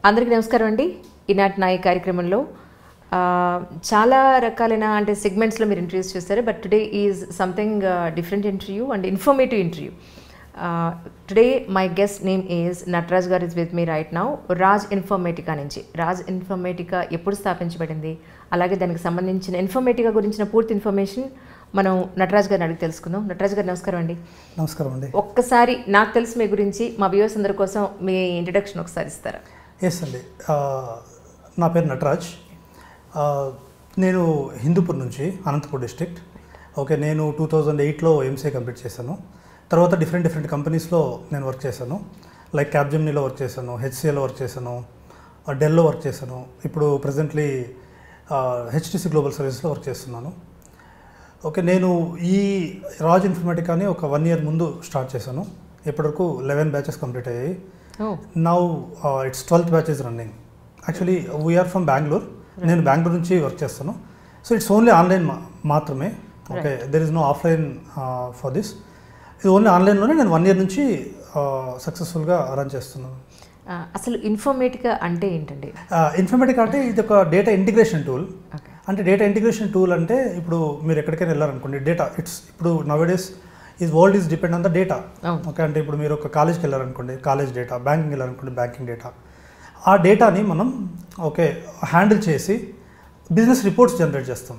అందరికీ నమస్కారం అండి ఈనాటి నా ఈ కార్యక్రమంలో ఆ, చాలా రకాలైన అంటే సెగ్మెంట్స్లో మీరు ఇంటర్వ్యూస్ చేస్తారు but today is something different interview and informative interview today my guest name is Nataraj గారు is with me right now Raj Informatica నుంచి రాజ్ ఇన్ఫర్మేటికా ఎప్పుడు స్థాపించబడింది అలాగే దానికి సంబంధించిన ఇన్ఫర్మేటికా గురించిన పూర్తి ఇన్ఫర్మేషన్ మనం నటరాజ్ గారిని అడిగి తెలుసుకుందాం నటరాజ్ గారు నమస్కారం అండి నమస్కారం అండి ఒక్కసారి నాకు తెలిసి మీ గురించి మా వ్యూవర్స్ అందరి కోసం మీ ఇంట్రడక్షన్ ఒకసారి ఇస్తారా ఎస్ అండి ఆ, నా పేరు నటరాజ్ ఆ, నేను హిందూపూర్ నుంచి అనంతపూర్ డిస్ట్రిక్ట్ ఓకే నేను టూ థౌజండ్ ఎయిట్లో ఎంసీఏ కంప్లీట్ చేశాను తర్వాత డిఫరెంట్ డిఫరెంట్ కంపెనీస్లో నేను వర్క్ చేశాను లైక్ క్యాబ్జెమ్నీలో వర్క్ చేశాను హెచ్సిఏలో వర్క్ చేశాను డెల్లో వర్క్ చేశాను ఇప్పుడు ప్రజెంట్లీ హెచ్టిసి గ్లోబల్ సర్వీస్లో వర్క్ చేస్తున్నాను ఓకే నేను ఈ రాజ్ ఇన్ఫర్మేటికాని ఒక వన్ ఇయర్ ముందు స్టార్ట్ చేశాను ఇప్పటివరకు లెవెన్ బ్యాచెస్ కంప్లీట్ అయ్యాయి oh now it's twelfth batch is running actually we are from Bengaluru నేను బెంగళూరు నుంచి వర్క్ చేస్తాను సో ఇట్స్ ఓన్లీ ఆన్లైన్ మాత్రమే okay there is no offline for this ఇది ఓన్లీ ఆన్లైన్లోనే నేను వన్ ఇయర్ నుంచి సక్సెస్ఫుల్గా రన్ చేస్తున్నాను ఆ, అసలు ఇన్ఫర్మేటికా అంటే ఏంటండి ఇన్ఫర్మేటిక్ అంటే ఇది ఒక డేటా ఇంటిగ్రేషన్ టూల్ ఓకే అంటే డేటా ఇంటిగ్రేషన్ టూల్ అంటే ఇప్పుడు మీరు ఎక్కడికైనా వెళ్ళారనుకోండి డేటా ఇట్స్ ఇప్పుడు nowadays is world is depend on the data అవును. ఓకే అంటే ఇప్పుడు మీరు ఒక కాలేజ్కి వెళ్ళారనుకోండి కాలేజ్ డేటా బ్యాంకింగ్ వెళ్ళారనుకోండి బ్యాంకింగ్ డేటా ఆ డేటాని మనం ఓకే హ్యాండిల్ చేసి బిజినెస్ రిపోర్ట్స్ జనరేట్ చేస్తాం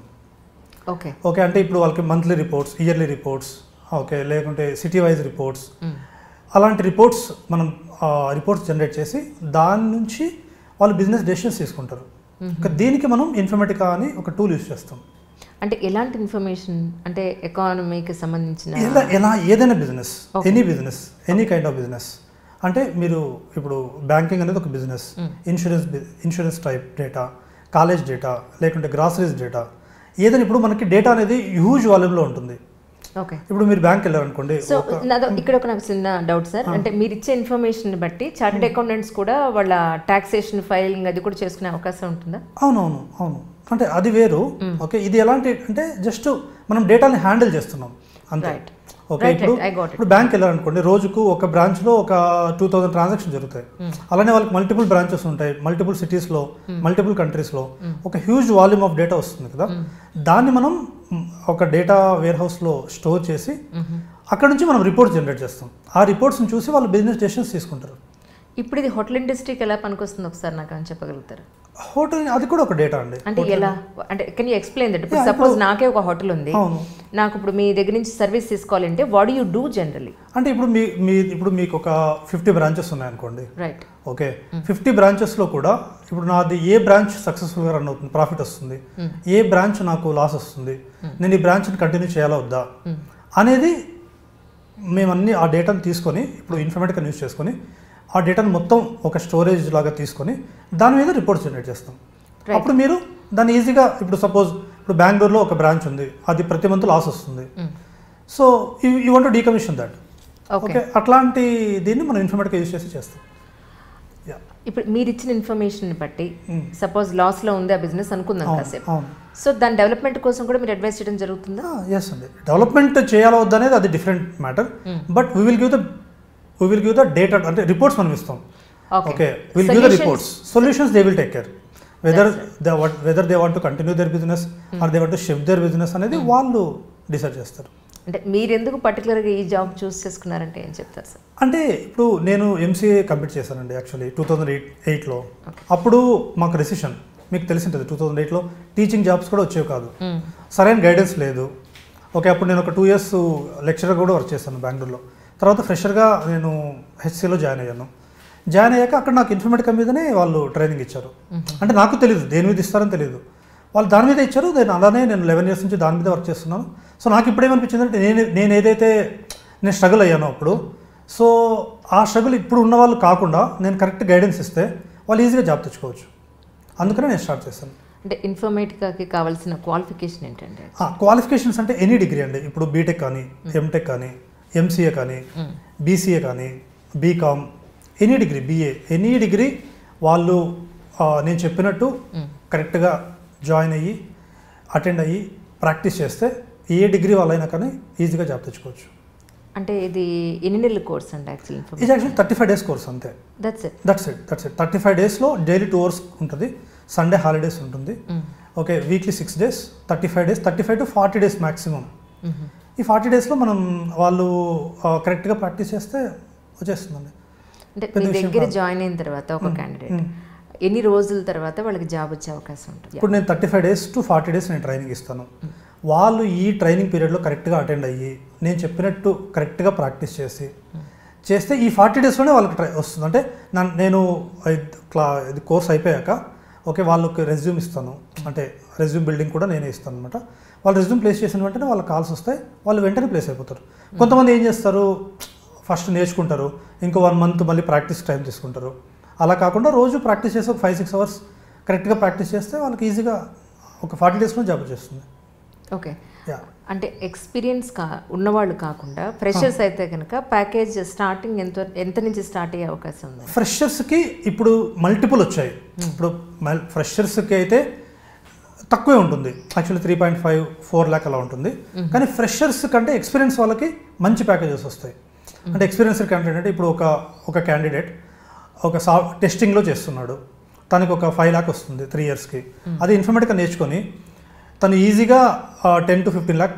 ఓకే ఓకే అంటే ఇప్పుడు వాళ్ళకి monthly reports yearly reports okay లేకుంటే సిటీ వైజ్ రిపోర్ట్స్ మ్. అలాంటి రిపోర్ట్స్ మనం రిపోర్ట్స్ జనరేట్ చేసి దాని నుంచి వాళ్ళు బిజినెస్ డెసిషన్స్ తీసుకుంటారు ఓకే దీనికి మనం ఇన్ఫర్మేటికా అని ఒక టూల్ యూస్ చేస్తాం అంటే ఎలాంటి ఇన్ఫర్మేషన్ అంటే ఎకానమీకి సంబంధించిన ఎలా ఎలా ఏదైనా business any business any kind of business అంటే మీరు ఇప్పుడు బ్యాంకింగ్ అనేది ఒక business insurance insurance type data college data లేకుంటే గ్రాసరీస్ డేటా ఏదైనా ఇప్పుడు మనకి డేటా అనేది హ్యూజ్ వాల్యూమ్లో ఉంటుంది ఓకే ఇప్పుడు మీరు బ్యాంక్ వెళ్ళారనుకోండి సో నాదో ఇక్కడ ఒక నాకు చిన్న డౌట్ సార్ అంటే మీరు ఇచ్చే ఇన్ఫర్మేషన్ బట్టి చార్టెడ్ అకౌంటెంట్స్ కూడా వాళ్ళ టాక్సేషన్ ఫైలింగ్ అది కూడా చేసుకునే అవకాశం ఉంటుందా అవునవును అవును అంటే అది వేరు ఓకే ఇది ఎలాంటి అంటే జస్ట్ మనం డేటాని హ్యాండిల్ చేస్తున్నాం అంతే Right. ఓకే Right, ఇప్పుడు right. I got it. ఇప్పుడు బ్యాంక్ వెళ్ళారనుకోండి రోజుకు ఒక బ్రాంచ్లో ఒక టూ థౌసండ్ ట్రాన్సాక్షన్ జరుగుతాయి అలానే వాళ్ళకి మల్టిపుల్ బ్రాంచెస్ ఉంటాయి మల్టిపుల్ సిటీస్లో మల్టిపుల్ కంట్రీస్లో ఒక హ్యూజ్ వాల్యూమ్ ఆఫ్ డేటా వస్తుంది కదా దాన్ని మనం మ్, ఒక డేటా వేర్ హౌస్లో స్టోర్ చేసి అక్కడ నుంచి మనం రిపోర్ట్స్ జనరేట్ చేస్తాం ఆ రిపోర్ట్స్ని చూసి వాళ్ళు బిజినెస్ డెసిషన్స్ తీసుకుంటారు ఇప్పుడు ఇది హోటల్ ఇండస్ట్రీకి ఎలా పనికొస్తుంది ఒకసారి నాకు అని చెప్పగలుగుతారు హోటల్ అది కూడా ఒక డేటా అండి అంటే ఎలా అంటే కెన్ యూ ఎక్స్ప్లెయిన్ దట్ ఇప్పుడు సపోజ్ నాకే ఒక హోటల్ ఉంది అవును నాకు ఇప్పుడు మీ దగ్గర నుంచి సర్వీస్ తీసుకోవాలంటే వాట్ యూ డూ జనరలీ అంటే ఇప్పుడు మీ మీ ఇప్పుడు మీకు ఒక ఫిఫ్టీ బ్రాంచెస్ ఉన్నాయనుకోండి రైట్ ఓకే ఫిఫ్టీ బ్రాంచెస్లో కూడా ఇప్పుడు నాది ఏ బ్రాంచ్ సక్సెస్ఫుల్గా రన్ అవుతుంది ప్రాఫిట్ వస్తుంది ఏ బ్రాంచ్ నాకు లాస్ వస్తుంది నేను ఈ బ్రాంచ్ని కంటిన్యూ చేయాలా వద్దా అనేది మేమన్నీ ఆ డేటాను తీసుకొని ఇప్పుడు ఇన్ఫర్మేటిక్ యూస్ చేసుకొని ఆ డేటాను మొత్తం ఒక స్టోరేజ్ లాగా తీసుకొని దాని మీద రిపోర్ట్స్ జనరేట్ చేస్తాం Right. అప్పుడు మీరు దాన్ని ఈజీగా ఇప్పుడు సపోజ్ ఇప్పుడు బెంగళూరులో ఒక బ్రాంచ్ ఉంది అది ప్రతి మంత్ లాస్ వస్తుంది so you want decommission that okay okay అట్లాంటి దీన్ని మనం ఇన్ఫర్మేటిక్ యూజ్ చేసి చేస్తాం యా ఇప్పుడు మీరు ఇచ్చిన ఇన్ఫర్మేషన్ బట్టి Mm. సపోజ్ లాస్ లో ఉంది ఆ బిజినెస్ అనుకుందాం అవును కాసేపు అవును సో దాని డెవలప్మెంట్ కోసం కూడా మీరు అడ్వైస్ చేయడం జరుగుతుందా ఎస్ అండి డెవలప్మెంట్ చేయాలా వద్దా అనేది అది different matter but we will give the we will give the data అంటే రిపోర్ట్స్ మనం ఇస్తాం okay okay will give the Solutions- reports solutions they will take care whether they whether they want to continue their business or they want to shift their business అనేది వాళ్ళు decide చేస్తారు అంటే మీరు ఎందుకు పర్టికులర్గా ఈ జాబ్ చూస్ చేసుకున్నారంటే ఏం చెప్తారు సార్ అంటే ఇప్పుడు నేను ఎంసీఏ కంప్లీట్ చేశానండి యాక్చువల్లీ టూ థౌజండ్ ఎయిట్ ఎయిట్లో అప్పుడు మాకు రెసిషన్ మీకు తెలిసింటుంది టూ థౌజండ్ ఎయిట్లో టీచింగ్ జాబ్స్ కూడా వచ్చేవి కాదు సరైన గైడెన్స్ లేదు ఓకే అప్పుడు నేను ఒక టూ ఇయర్స్ లెక్చరర్ కూడా వర్క్ చేశాను బెంగళూరులో తర్వాత ఫ్రెషర్గా నేను హెచ్సిలో జాయిన్ అయ్యాను జాయిన్ అయ్యాక అక్కడ నాకు ఇన్ఫర్మేటికా మీదనే వాళ్ళు ట్రైనింగ్ ఇచ్చారు అంటే నాకు తెలియదు దేని మీద ఇస్తారని తెలియదు వాళ్ళు దాని మీద ఇచ్చారు నేను అలానే నేను లెవెన్ ఇయర్స్ నుంచి దాని మీద వర్క్ చేస్తున్నాను సో నాకు ఇప్పుడు ఏమనిపించింది అంటే నేను నేను ఏదైతే నేను స్ట్రగుల్ అయ్యానో అప్పుడు సో ఆ స్ట్రగుల్ ఇప్పుడు ఉన్న వాళ్ళు కాకుండా నేను కరెక్ట్ గైడెన్స్ ఇస్తే వాళ్ళు ఈజీగా జాబ్ తెచ్చుకోవచ్చు అందుకనే నేను స్టార్ట్ చేశాను అంటే ఇన్ఫర్మేటికాకి కావాల్సిన క్వాలిఫికేషన్ ఏంటంటే క్వాలిఫికేషన్స్ అంటే ఎనీ డిగ్రీ అండి ఇప్పుడు బీటెక్ కానీ ఎంటెక్ కానీ ఎంసీఏ కానీ బీసీఏ కానీ BCom any degree BA any degree వాళ్ళు ఆ, నేను చెప్పినట్టు కరెక్ట్గా జాయిన్ అయ్యి అటెండ్ అయ్యి ప్రాక్టీస్ చేస్తే ఏ డిగ్రీ వాళ్ళైనా కానీ ఈజీగా జాబ్ తెచ్చుకోవచ్చు అంటే ఇది ఎన్ని నెలల కోర్స్ అండి యాక్చువల్ ఇది information actually thirty five days course అంతే that's it that's it that's it thirty five డేస్లో డైలీ టూ అవర్స్ ఉంటుంది సండే హాలిడేస్ ఉంటుంది okay weekly six days thirty five days thirty five to forty days maximum ఈ forty డేస్లో మనం వాళ్ళు కరెక్ట్గా practice చేస్తే వచ్చేస్తుందండి అంటే పెద్ద మీ విషయం దగ్గర కాదు. జాయిన్ అయిన తర్వాత ఒక క్యాండిడేట్ మ్మ్. ఎన్ని రోజుల తర్వాత వాళ్ళకి జాబ్ వచ్చే అవకాశం ఉంటుంది ఇప్పుడు నేను thirty five days to forty days నేను ట్రైనింగ్ ఇస్తాను వాళ్ళు ఈ ట్రైనింగ్ పీరియడ్లో కరెక్ట్గా అటెండ్ అయ్యి నేను చెప్పినట్టు కరెక్ట్గా ప్రాక్టీస్ చేసి చేస్తే ఈ ఫార్టీ డేస్లోనే వాళ్ళకి ట్రై వస్తుంది అంటే నన్- నేను ఇది క్లా ఇది కోర్స్ అయిపోయాక ఓకే వాళ్ళకి రెజ్యూమ్ ఇస్తాను అంటే రెజ్యూమ్ బిల్డింగ్ కూడా నేనే ఇస్తాను అనమాట వాళ్ళు రెజ్యూమ్ ప్లేస్ చేసిన వెంటనే వాళ్ళకి కాల్స్ వస్తాయి వాళ్ళు వెంటనే ప్లేస్ అయిపోతారు కొంతమంది ఏం చేస్తారు ఫస్ట్ నేర్చుకుంటారు ఇంకో వన్ మంత్ మళ్ళీ ప్రాక్టీస్ టైం తీసుకుంటారు అలా కాకుండా రోజు ప్రాక్టీస్ చేసి ఒక ఫైవ్ సిక్స్ అవర్స్ కరెక్ట్గా ప్రాక్టీస్ చేస్తే వాళ్ళకి ఈజీగా ఒక ఫార్టీ డేస్లో జాబ్ వచ్చేస్తుంది ఓకే యా అంటే ఎక్స్పీరియన్స్ కా ఉన్నవాళ్ళు కాకుండా ఫ్రెషర్స్ అయితే కనుక ప్యాకేజ్ స్టార్టింగ్ ఎంత ఎంత నుంచి స్టార్ట్ అయ్యే అవకాశం ఉంది ఫ్రెషర్స్కి ఇప్పుడు మల్టిపుల్ వచ్చాయి ఇప్పుడు ఫ్రెషర్స్కి అయితే తక్కువే ఉంటుంది actually three point five four lakh అలా ఉంటుంది కానీ ఫ్రెషర్స్ కంటే ఎక్స్పీరియన్స్ వాళ్ళకి మంచి ప్యాకేజెస్ వస్తాయి అంటే ఎక్స్పీరియన్స్ క్యాండిడేట్ అంటే ఇప్పుడు ఒక ఒక క్యాండిడేట్ ఒక సా టెస్టింగ్లో చేస్తున్నాడు తనకి ఒక ఫైవ్ ల్యాక్ వస్తుంది త్రీ ఇయర్స్కి అది ఇన్ఫర్మేటిక్గా నేర్చుకొని తను ఈజీగా టెన్ టు ఫిఫ్టీన్ ల్యాక్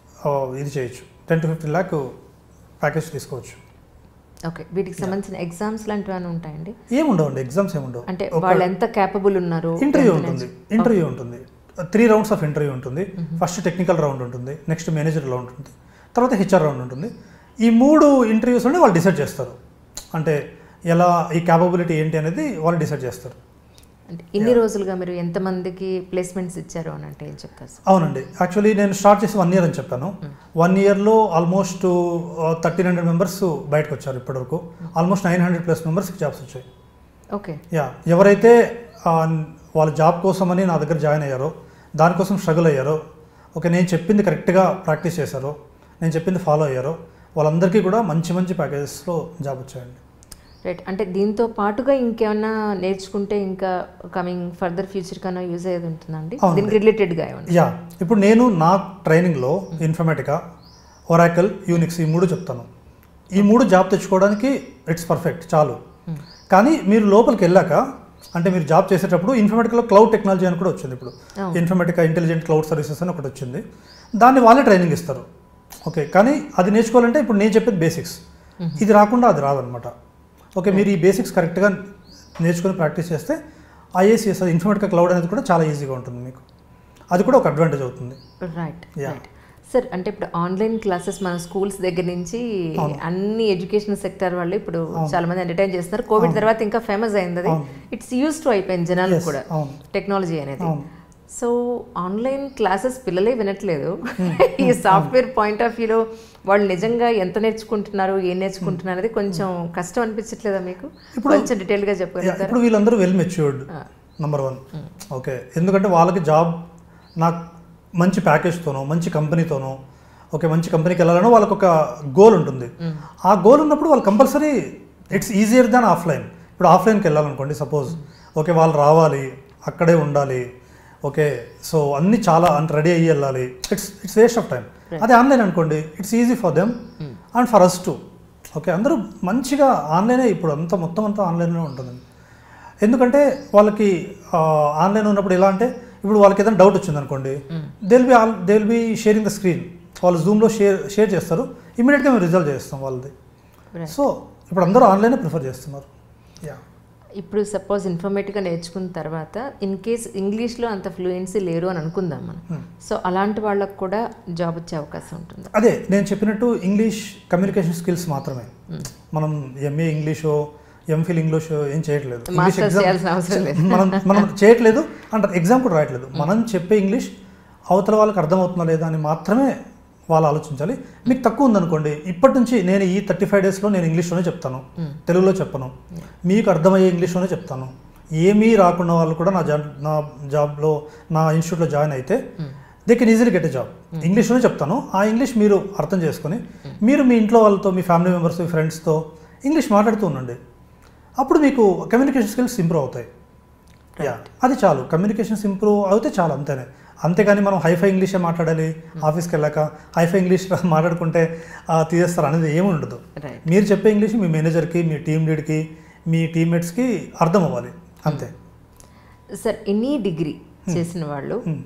ఇది చేయొచ్చు ten to fifteen lakh package తీసుకోవచ్చు ఓకే వీటికి సంబంధించిన ఎగ్జామ్స్ లాంటివి ఏమైనా ఉంటాయండి ఏముండవండి ఎగ్జామ్స్ ఏముండవు అంటే ఒక వాళ్ళు ఎంత క్యాపబుల్ ఉన్నారు ఇంటర్వ్యూ ఎంత ఉంటుంది నేర్చు- ఇంటర్వ్యూ ఉంటుంది త్రీ రౌండ్స్ ఆఫ్ ఇంటర్వ్యూ ఉంటుంది ఫస్ట్ టెక్నికల్ రౌండ్ ఉంటుంది నెక్స్ట్ మేనేజర్ రౌండ్ ఉంటుంది తర్వాత హెచ్ఆర్ రౌండ్ ఉంటుంది ఈ మూడు ఇంటర్వ్యూస్లోనే వాళ్ళు డిసైడ్ చేస్తారు అంటే ఎలా ఈ క్యాపబిలిటీ ఏంటి అనేది వాళ్ళు డిసైడ్ చేస్తారు అంటే ఇన్ని రోజులుగా మీరు ఎంతమందికి ప్లేస్మెంట్స్ ఇచ్చారు అని అంటే ఏం చెప్తారు సార్ అవునండి యాక్చువల్లీ నేను స్టార్ట్ చేసి వన్ ఇయర్ అని చెప్పాను వన్ ఇయర్లో ఆల్మోస్ట్ థర్టీన్ హండ్రెడ్ మెంబర్స్ బయటకు వచ్చారు ఇప్పటివరకు ఆల్మోస్ట్ నైన్ హండ్రెడ్ ప్లస్ మెంబర్స్కి జాబ్స్ వచ్చాయి ఓకే యా ఎవరైతే ఆ, వాళ్ళ జాబ్ కోసమని నా దగ్గర జాయిన్ అయ్యారో దానికోసం స్ట్రగుల్ అయ్యారో ఓకే నేను చెప్పింది కరెక్ట్గా ప్రాక్టీస్ చేశారో నేను చెప్పింది ఫాలో అయ్యారో వాళ్ళందరికీ కూడా మంచి మంచి ప్యాకేజెస్లో జాబ్ వచ్చాయండి రైట్ అంటే దీంతో పాటుగా ఇంకేమన్నా నేర్చుకుంటే ఇంకా కమింగ్ ఫర్దర్ ఫ్యూచర్ కన్నా యూజ్ అయ్యేది ఉంటుందండి అవునండి. దీనికి రిలేటెడ్గా ఏమన్నా యా ఇప్పుడు నేను నా ట్రైనింగ్లో ఇన్ఫర్మేటికా ఒరాకల్ యూనిక్స్ ఈ మూడు చెప్తాను ఈ మూడు జాబ్ తెచ్చుకోవడానికి ఇట్స్ పర్ఫెక్ట్ చాలు కానీ మీరు లోపలికి వెళ్ళాక అంటే మీరు జాబ్ చేసేటప్పుడు ఇన్ఫర్మేటిక్లో క్లౌడ్ టెక్నాలజీ అని కూడా వచ్చింది ఇప్పుడు అవును. ఇన్ఫర్మేటికా ఇంటెలిజెంట్ క్లౌడ్ సర్వీసెస్ అని ఒకటి వచ్చింది దాన్ని వాళ్ళే ట్రైనింగ్ ఇస్తారు ఓకే కానీ అది నేర్చుకోవాలంటే ఇప్పుడు నేను చెప్పేది బేసిక్స్ ఇది రాకుండా అది రాదనమాట ఓకే మీరు ఈ బేసిక్స్ కరెక్ట్గా నేర్చుకొని ప్రాక్టీస్ చేస్తే ఐఏసీఎస్ అది ఇన్ఫర్మేటికా క్లౌడ్ అనేది కూడా చాలా ఈజీగా ఉంటుంది మీకు అది కూడా ఒక అడ్వాంటేజ్ అవుతుంది రైట్ Yeah. రైట్ సార్ అంటే ఇప్పుడు ఆన్లైన్ క్లాసెస్ మన స్కూల్స్ దగ్గర నుంచి అవును. అన్ని ఎడ్యుకేషన్ సెక్టర్ వాళ్ళు ఇప్పుడు అవును. చాలా మంది ఎంటర్టైన్ చేస్తున్నారు కోవిడ్ అవును. తర్వాత ఇంకా ఫేమస్ అయింది అది అవును. ఇట్స్ యూస్ టు అయిపోయింది జనాలు Yes, కూడా అవును టెక్నాలజీ అనేది అవును సో ఆన్లైన్ క్లాసెస్ పిల్లలే వినట్లేదు ఈ సాఫ్ట్వేర్ పాయింట్ ఆఫ్ వ్యూలో వాళ్ళు నిజంగా ఎంత నేర్చుకుంటున్నారు ఏం నేర్చుకుంటున్నారు అనేది కొంచెం కష్టం అనిపించట్లేదా మీకు ఇప్పుడు- కొంచెం డీటెయిల్గా Yeah, చెప్పగలుగుతారా ఇప్పుడు వీళ్ళందరూ well matured number one okay ఎందుకంటే వాళ్ళకి జాబ్ నాకు మంచి ప్యాకేజ్తోనో మంచి కంపెనీతోనో ఓకే మంచి కంపెనీకి వెళ్ళాలనో వాళ్ళకి ఒక గోల్ ఉంటుంది ఆ గోల్ ఉన్నప్పుడు వాళ్ళు compulsory it's easier than offline ఇప్పుడు ఆఫ్లైన్కి వెళ్ళాలనుకోండి సపోజ్ ఓకే వాళ్ళు రావాలి అక్కడే ఉండాలి ఓకే సో అన్నీ చాలా రెడీ అయ్యి వెళ్ళాలి it's it's waste of time అదే ఆన్లైన్ అనుకోండి it's easy for them and for us too okay అందరూ మంచిగా ఆన్లైనే ఇప్పుడు అంతా మొత్తం అంతా ఆన్లైన్లోనే ఉంటుంది ఎందుకంటే వాళ్ళకి ఆన్లైన్ ఉన్నప్పుడు ఎలా అంటే ఇప్పుడు వాళ్ళకి ఏదైనా డౌట్ వచ్చింది అనుకోండి they will be all they will be sharing the screen వాళ్ళు జూమ్లో షేర్ షేర్ చేస్తారు ఇమీడియట్గా మేము రిజల్ట్ చేస్తాం వాళ్ళది Right. సో ఇప్పుడు అందరూ ఆన్లైనే ప్రిఫర్ చేస్తున్నారు యా ఇప్పుడు సపోజ్ ఇన్ఫర్మేటివ్గా నేర్చుకున్న తర్వాత ఇన్ కేస్ ఇంగ్లీష్లో అంత ఫ్లూయెన్సీ లేరు అని అనుకుందాం మనం సో అలాంటి వాళ్ళకు కూడా జాబ్ వచ్చే అవకాశం ఉంటుంది అదే నేను చెప్పినట్టు ఇంగ్లీష్ కమ్యూనికేషన్ స్కిల్స్ మాత్రమే మనం ఎంఏ ఇంగ్లీషో ఎంఫిల్ ఇంగ్లీష్ ఏం చేయట్లేదు ఇంగ్లీష్ మాస్టర్స్ ఎగ్జామ్ చేయాల్సిన అవసరం లేదు మనం మనం చేయట్లేదు అంటే ఎగ్జామ్ కూడా రాయట్లేదు మనం చెప్పే ఇంగ్లీష్ అవతల వాళ్ళకి అర్థమవుతుందా లేదా అని మాత్రమే వాళ్ళు ఆలోచించాలి మీకు తక్కువ ఉందనుకోండి ఇప్పటి నుంచి నేను ఈ థర్టీ ఫైవ్ డేస్లో నేను ఇంగ్లీష్లోనే చెప్తాను తెలుగులో చెప్పను మీకు అర్థమయ్యే ఇంగ్లీష్లోనే చెప్తాను ఏమీ రాకుండా వాళ్ళు కూడా నా జాబ్ నా జాబ్లో నా ఇన్స్టిట్యూట్లో జాయిన్ అయితే they can easily get a job ఇంగ్లీష్లోనే చెప్తాను ఆ ఇంగ్లీష్ మీరు అర్థం చేసుకొని మీరు మీ ఇంట్లో వాళ్ళతో మీ ఫ్యామిలీ మెంబర్స్ మీ ఫ్రెండ్స్తో ఇంగ్లీష్ మాట్లాడుతూ ఉండండి అప్పుడు మీకు కమ్యూనికేషన్ స్కిల్స్ ఇంప్రూవ్ అవుతాయి యా అది చాలు కమ్యూనికేషన్స్ ఇంప్రూవ్ అవుతే చాలు అంతేనే అంతేగాని మనం హైఫై ఇంగ్లీషే మాట్లాడాలి ఆఫీస్కి వెళ్ళాక హైఫై ఇంగ్లీష్ మాట్లాడుకుంటే ఆ, తీసేస్తారు అనేది ఏమి ఉండదు రైట్ మీరు చెప్పే ఇంగ్లీష్ మీ మేనేజర్కి మీ టీమ్ లీడ్కి మీ టీమ్మేట్స్కి అర్థం అవ్వాలి అంతే సార్ ఎనీ డిగ్రీ చేసిన వాళ్ళు Hmm.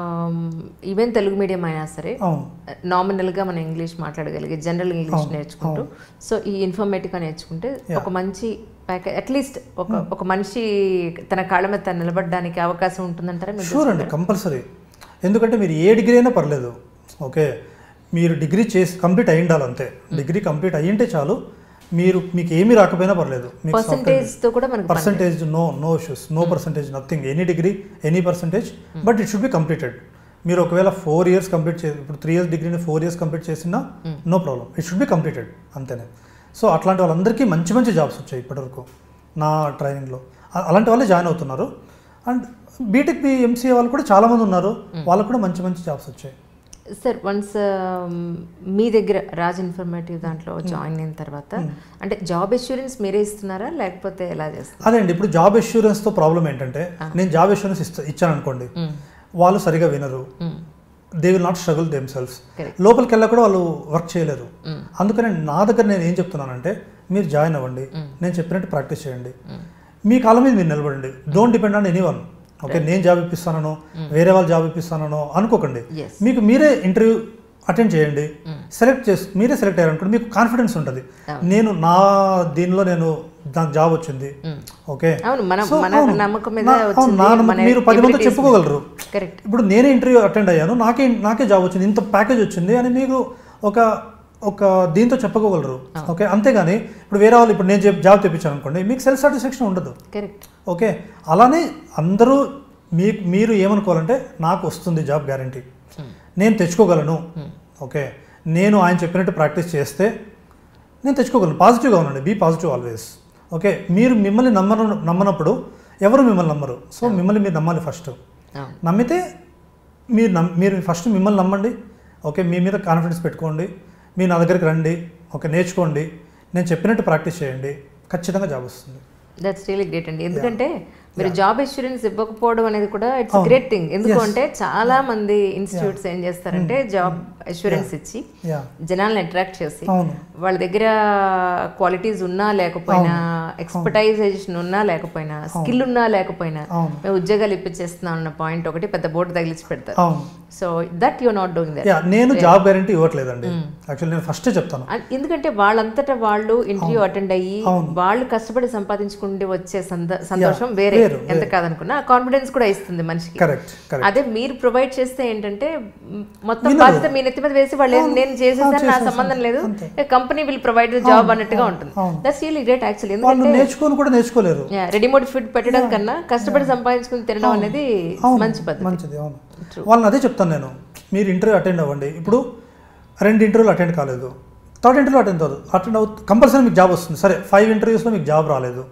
ఈవెన్ తెలుగు మీడియం అయినా సరే అవును నామినల్గా మనం ఇంగ్లీష్ మాట్లాడగలిగే జనరల్ ఇంగ్లీష్ నేర్చుకుంటూ సో ఈ ఇన్ఫర్మేటివ్గా నేర్చుకుంటే ఒక మంచి ప్యాకేజ్ అట్లీస్ట్ ఒక ఒక మనిషి తన కాళ్ళ మీద తను నిలబడడానికి అవకాశం ఉంటుందంటారా మీరు షూర్ అండి కంపల్సరీ ఎందుకంటే మీరు ఏ డిగ్రీ అయినా పర్లేదు ఓకే మీరు డిగ్రీ చేసి కంప్లీట్ అయి ఉండాలి అంతే డిగ్రీ కంప్లీట్ అయ్యింటే చాలు మీరు మీకు ఏమీ రాకపోయినా పర్లేదు మీకు పర్సంటేజ్ తో కూడా మనకు పని- percentage no no issues no percentage nothing any degree any percentage but it should be completed మీరు ఒకవేళ ఫోర్ ఇయర్స్ కంప్లీట్ చేసి ఇప్పుడు త్రీ ఇయర్స్ డిగ్రీని ఫోర్ ఇయర్స్ కంప్లీట్ చేసినా no problem it should be completed అంతేనే సో అట్లాంటి వాళ్ళందరికీ మంచి మంచి జాబ్స్ వచ్చాయి ఇప్పటివరకు నా ట్రైనింగ్లో అ- అలాంటి వాళ్ళే జాయిన్ అవుతున్నారు అండ్ బీటెక్ బి ఎంసీఏ వాళ్ళు కూడా చాలామంది ఉన్నారు వాళ్ళకు కూడా మంచి మంచి జాబ్స్ వచ్చాయి సార్ వన్స్ మీ దగ్గర రాజ్ ఇన్ఫర్మేటివ్ దాంట్లో జాయిన్ అయిన తర్వాత అంటే జాబ్ అష్యూరెన్స్ మీరే ఇస్తున్నారా లేకపోతే ఎలా చేస్తారు అదే అండి ఇప్పుడు జాబ్ అష్యూరెన్స్తో ప్రాబ్లం ఏంటంటే నేను జాబ్ అష్యూరెన్స్ ఇస్తా ఇచ్చాను అనుకోండి వాళ్ళు సరిగా వినరు they will not struggle themselves Correct. లోపలికి వెళ్ళా కూడా వాళ్ళు వర్క్ చేయలేరు అందుకని నా దగ్గర నేను ఏం చెప్తున్నానంటే మీరు జాయిన్ అవ్వండి నేను చెప్పినట్టు ప్రాక్టీస్ చేయండి మీ కాలం మీద మీరు నిలబడండి don't depend on any one okay నేను జాబ్ ఇప్పిస్తానో వేరే వాళ్ళు జాబ్ ఇప్పిస్తానో అనుకోకండి ఎస్ మీకు మీరే ఇంటర్వ్యూ అటెండ్ చేయండి సెలెక్ట్ చేసి మీరే సెలెక్ట్ అయ్యారనుకోండి మీకు కాన్ఫిడెన్స్ ఉంటుంది నేను నా దీనిలో నేను నాకు జాబ్ వచ్చింది ఓకే అవును మనం So, మన అవును. నమ్మకం మీద నా- అవును, వచ్చింది నా నమ్మకం మన మీరు పది మంది abilities చెప్పుకోగలరు కరెక్ట్ ఇప్పుడు నేనే ఇంటర్వ్యూ అటెండ్ అయ్యాను నాకే నాకే జాబ్ వచ్చింది ఇంత ప్యాకేజ్ వచ్చింది అని మీకు ఒక ఒక దీంతో చెప్పుకోగలరు ఓకే అంతేగాని ఇప్పుడు వేరే వాళ్ళు ఇప్పుడు నేను చెప్- జాబ్ తెప్పించాను అనుకోండి మీకు సెల్ఫ్ సాటిస్ఫాక్షన్ ఉండదు కరెక్ట్ ఓకే అలానే అందరూ మీ మీరు ఏమనుకోవాలంటే నాకు వస్తుంది జాబ్ గ్యారంటీ నేను తెచ్చుకోగలను ఓకే నేను ఆయన చెప్పినట్టు ప్రాక్టీస్ చేస్తే నేను తెచ్చుకోగలను పాజిటివ్గా ఉండండి బీ పాజిటివ్ ఆల్వేస్ ఓకే మీరు మిమ్మల్ని నమ్మను నమ్మనప్పుడు ఎవరు మిమ్మల్ని నమ్మరు సో మిమ్మల్ని మీరు నమ్మాలి ఫస్ట్ అవును నమ్మితే మీరు నమ్ మీరు ఫస్ట్ మిమ్మల్ని నమ్మండి ఓకే మీ మీద కాన్ఫిడెన్స్ పెట్టుకోండి మీరు నా దగ్గరికి రండి ఓకే నేర్చుకోండి నేను చెప్పినట్టు ప్రాక్టీస్ చేయండి ఖచ్చితంగా జాబ్ వస్తుంది దట్స్ రియలీ గ్రేట్ అండి ఎందుకంటే మీరు జాబ్ అష్యూరెన్స్ ఇవ్వకపోవడం అనేది కూడా ఇట్స్ అవును. గ్రేట్ థింగ్ ఎందుకు Yes. అంటే చాలా మంది ఇన్స్టిట్యూట్స్ ఏం చేస్తారంటే జాబ్ అష్యూరెన్స్ ఇచ్చి యా జనాల్ని అట్రాక్ట్ చేసి అవును వాళ్ళ దగ్గర క్వాలిటీస్ ఉన్నా లేకపోయినా ఎక్స్పర్టైజేషన్ ఉన్నా లేకపోయినా స్కిల్ ఉన్నా లేకపోయినా అవును మేము ఉద్యోగాలు ఇప్పించేస్తున్నాం అన్న పాయింట్ ఒకటి పెద్ద బోర్డు తగిలించి పెడతారు అవును so that you not doing that yeah నేను జాబ్ గ్యారంటీ ఇవ్వట్లేదండి యాక్చువల్లీ నేను ఫస్టే చెప్తాను ఎందుకంటే వాళ్ళంతటా వాళ్ళు ఇంటర్వ్యూ అటెండ్ అయ్యి అవును. వాళ్ళు కష్టపడి సంపాదించుకుంటే వచ్చే సంద- సంతోషం వేరే వేరు, ఎంత కాదనుకున్నా కాన్ఫిడెన్స్ కూడా ఇస్తుంది మనిషికి కరెక్ట్ కరెక్ట్ అదే మీరు ప్రొవైడ్ చేస్తే ఏంటంటే మ్, మొత్తం వినరు. బాధ్యత మీ నెత్తి మీద వేసి వాళ్ళు ఏం- నేను చేసేసాను నా చేసేసాను. సంబంధం లేదు అంతే. Company will provide the job అన్నట్టుగా ఉంటుంది అవును. దట్స్ రియలీ గ్రేట్ యాక్చువల్లీ వాళ్ళు ఎందుకంటే నేర్చుకొని కూడా నేర్చుకోలేరు రెడీమేడ్ ఫుడ్ పెట్టడం కన్నా కష్టపడి సంపాదించుకుని తినడం అనేది అవును మంచి పద్ధతి మంచిది అవును వాళ్ళని అదే చెప్తాను నేను మీరు ఇంటర్వ్యూ అటెండ్ అవ్వండి ఇప్పుడు రెండు ఇంటర్వ్యూలు అటెండ్ కాలేదు థర్డ్ ఇంటర్వ్యూ అటెండ్ అవ్వదు అటెండ్ అవు కంపల్సరీ మీకు జాబ్ వస్తుంది సరే ఫైవ్ ఇంటర్వ్యూస్లో మీకు జాబ్ రాలేదు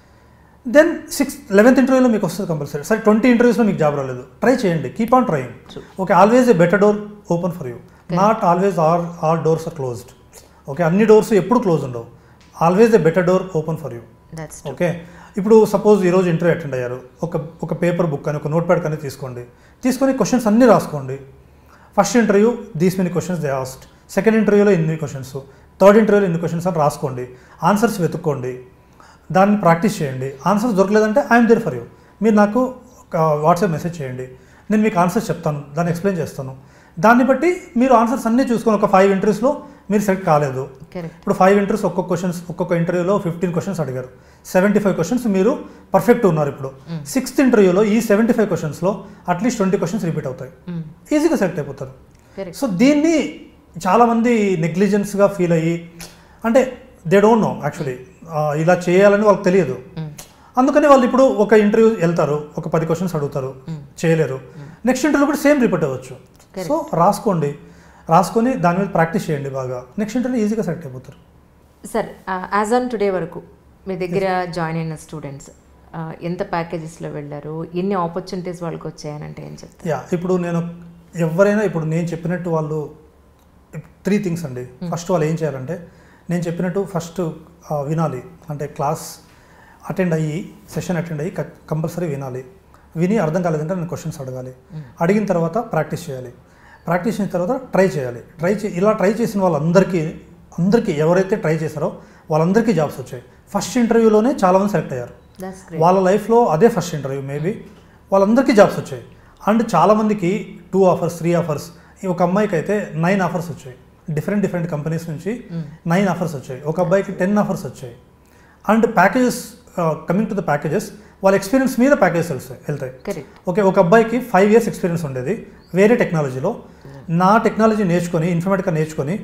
దెన్ సిక్స్ లెవెన్త్ ఇంటర్వ్యూలో మీకు వస్తుంది కంపల్సరీ సరే ట్వంటీ ఇంటర్వ్యూస్లో మీకు జాబ్ రాలేదు ట్రై చేయండి keep on trying okay always a better door open for you not always are all doors are closed okay అన్ని డోర్స్ ఎప్పుడు క్లోజ్ ఉండవు always a better door open for you that's okay ఇప్పుడు suppose ఈరోజు interview attend అయ్యారు ఒక ఒక paper book అని ఒక నోట్ ప్యాడ్ కానీ తీసుకోండి తీసుకొని క్వశ్చన్స్ అన్నీ రాసుకోండి first interview these many questions they asked second ఇంటర్వ్యూలో ఇన్ని క్వశ్చన్స్ థర్డ్ ఇంటర్వ్యూలో ఇన్ని క్వశ్చన్స్ అని రాసుకోండి ఆన్సర్స్ వెతుక్కోండి దాన్ని ప్రాక్టీస్ చేయండి ఆన్సర్స్ దొరకలేదంటే ఐఎమ్ దేర్ ఫర్ యూ మీరు నాకు వాట్సాప్ మెసేజ్ చేయండి నేను మీకు ఆన్సర్స్ చెప్తాను దాన్ని ఎక్స్ప్లెయిన్ చేస్తాను దాన్ని బట్టి మీరు ఆన్సర్స్ అన్నీ చూసుకొని ఒక ఫైవ్ ఇంటర్వ్యూస్లో మీరు సెలెక్ట్ కాలేదు కరెక్ట్ ఇప్పుడు ఫైవ్ ఇంటర్వ్యూస్ ఒక్కొక్క క్వశ్చన్స్ ఒక్కొక్క ఇంటర్వ్యూలో ఫిఫ్టీన్ క్వశ్చన్స్ అడిగారు సెవెంటీ ఫైవ్ క్వశ్చన్స్ మీరు పర్ఫెక్ట్ ఉన్నారు ఇప్పుడు సిక్స్త్ ఇంటర్వ్యూలో ఈ సెవెంటీ ఫైవ్ క్వశ్చన్స్లో అట్లీస్ట్ ట్వంటీ క్వశ్చన్స్ రిపీట్ అవుతాయి ఈజీగా సెలెక్ట్ అయిపోతారు కరెక్ట్ సో దీన్ని చాలామంది నెగ్లిజెన్స్గా ఫీల్ అయ్యి అంటే దే డోంట్ నో యాక్చువల్లీ ఇలా చేయాలని వాళ్ళకి తెలియదు అందుకని వాళ్ళు ఇప్పుడు ఒక ఇంటర్వ్యూ వెళ్తారు ఒక పది క్వశ్చన్స్ అడుగుతారు చేయలేరు నెక్స్ట్ ఇంటర్వ్యూ కూడా సేమ్ రిపీట్ అవ్వచ్చు సో రాసుకోండి రాసుకొని దాని మీద ప్రాక్టీస్ చేయండి బాగా నెక్స్ట్ ఇంటర్వ్యూ ఈజీగా సెలెక్ట్ అయిపోతారు సార్ యాజ్ ఆన్ టుడే వరకు మీ దగ్గర జాయిన్ అయిన స్టూడెంట్స్ ఎంత ప్యాకేజెస్లో వెళ్ళారు ఎన్ని ఆపర్చునిటీస్ వాళ్ళకి వచ్చాయని అంటే ఏం చెప్తారు యా ఇప్పుడు నేను ఎవరైనా ఇప్పుడు నేను చెప్పినట్టు వాళ్ళు త్రీ థింగ్స్ అండి ఫస్ట్ వాళ్ళు ఏం చేయాలంటే నేను చెప్పినట్టు ఫస్ట్ వినాలి అంటే క్లాస్ అటెండ్ అయ్యి సెషన్ అటెండ్ అయ్యి కంపల్సరీ వినాలి విని అర్థం కాలేదంటే నేను క్వశ్చన్స్ అడగాలి అడిగిన తర్వాత ప్రాక్టీస్ చేయాలి ప్రాక్టీస్ చేసిన తర్వాత ట్రై చేయాలి ట్రై చే ఇలా ట్రై చేసిన వాళ్ళందరికీ అందరికీ ఎవరైతే ట్రై చేశారో వాళ్ళందరికీ జాబ్స్ వచ్చాయి ఫస్ట్ ఇంటర్వ్యూలోనే చాలామంది సెలెక్ట్ అయ్యారు దట్స్ వాళ్ళ లైఫ్లో అదే ఫస్ట్ ఇంటర్వ్యూ మేబీ వాళ్ళందరికీ జాబ్స్ వచ్చాయి అండ్ చాలామందికి టూ ఆఫర్స్ త్రీ ఆఫర్స్ ఒక అమ్మాయికి అయితే నైన్ ఆఫర్స్ వచ్చాయి డిఫరెంట్ డిఫరెంట్ కంపెనీస్ నుంచి నైన్ ఆఫర్స్ వచ్చాయి ఒక అబ్బాయికి టెన్ ఆఫర్స్ వచ్చాయి and packages coming to the packages వాళ్ళ ఎక్స్పీరియన్స్ మీద ప్యాకేజెస్ వెళ్తాయి వెళ్తాయి కరెక్ట్ ఓకే ఒక అబ్బాయికి ఫైవ్ ఇయర్స్ ఎక్స్పీరియన్స్ ఉండేది వేరే టెక్నాలజీలో నా టెక్నాలజీ నేర్చుకొని ఇన్ఫర్మేటిక్గా నేర్చుకొని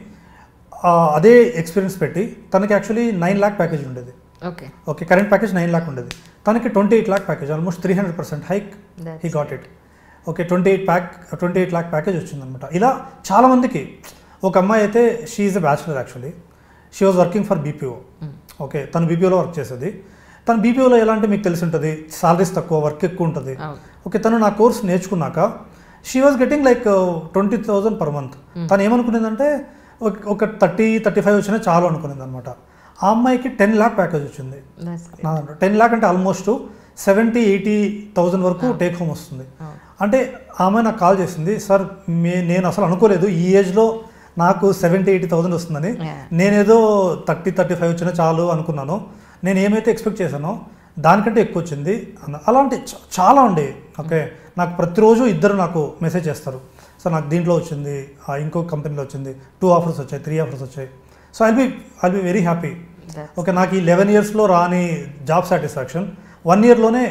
ఆ, అదే ఎక్స్పీరియన్స్ పెట్టి తనకి యాక్చువల్లీ నైన్ ల్యాక్ ప్యాకేజ్ ఉండేది okay okay current package nine lakh ఉండేది తనకి twenty eight lakh package almost three hundred percent hike That's he got it okay twenty eight pack twenty eight lakh package వచ్చిందనమాట ఇలా చాలామందికి ఒక అమ్మాయి అయితే she is a bachelor actually she was working for BPO okay తను బీపీఓలో వర్క్ చేసేది తను బీపీఓలో ఎలా అంటే మీకు తెలిసి ఉంటుంది సాలరీస్ తక్కువ వర్క్ ఎక్కువ ఉంటుంది అవును ఓకే తను నా కోర్స్ నేర్చుకున్నాక she was getting like twenty thousand per month తను ఏమనుకునేదంటే ఒక- ఒక థర్టీ థర్టీ ఫైవ్ వచ్చినా చాలు అనుకునేది అనమాట ఆ అమ్మాయికి టెన్ ల్యాక్ ప్యాకేజ్ వచ్చింది దట్స్ గ్రేట్ నా దాంట్లో టెన్ ల్యాక్ అంటే ఆల్మోస్ట్ సెవెంటీ ఎయిటీ థౌజండ్ వరకు టేక్ హోమ్ వస్తుంది అవును అంటే ఆమె నాకు కాల్ చేసింది సార్ మే నేను అసలు అనుకోలేదు ఈ ఏజ్లో నాకు సెవెంటీ ఎయిటీ థౌసండ్ వస్తుందని Yeah. నేనేదో థర్టీ థర్టీ ఫైవ్ వచ్చినా చాలు అనుకున్నాను నేను ఏమైతే ఎక్స్పెక్ట్ చేశానో దానికంటే ఎక్కువ వచ్చింది అన్న అలాంటి చ- చాలా ఉండేవి ఓకే నాకు ప్రతిరోజు ఇద్దరు నాకు మెసేజ్ చేస్తారు సార్ నాకు దీంట్లో వచ్చింది ఆ ఇంకో కంపెనీలో వచ్చింది టూ ఆఫర్స్ వచ్చాయి త్రీ ఆఫర్స్ వచ్చాయి so I'll be I'll be very happy that's okay నాకు ఈ లెవెన్ ఇయర్స్లో రాని జాబ్ సాటిస్ఫాక్షన్ వన్ ఇయర్లోనే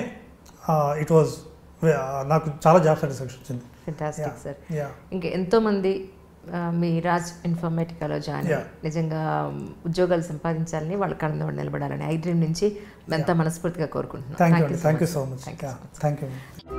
ఇట్ వాజ్ నాకు చాలా జాబ్ సాటిస్ఫాక్షన్ వచ్చింది ఫెంటాస్టిక్ సార్ యా ఇంకా ఎంతోమంది ఆ, మీ రాజ్ ఇన్ఫర్మేటికాలో జాయిన్ అయ్యి Yeah. నిజంగా మ్, ఉద్యోగాలు సంపాదించాలని వాళ్ళ కళ్ళ మీద నిలబడాలని ఐ డ్రీమ్ నుంచి ఎంత మనస్ఫూర్తిగా కోరుకుంటున్నాను థ్యాంక్ యూ Thank అండి you so thank you much. So much Thank you so much. Thank you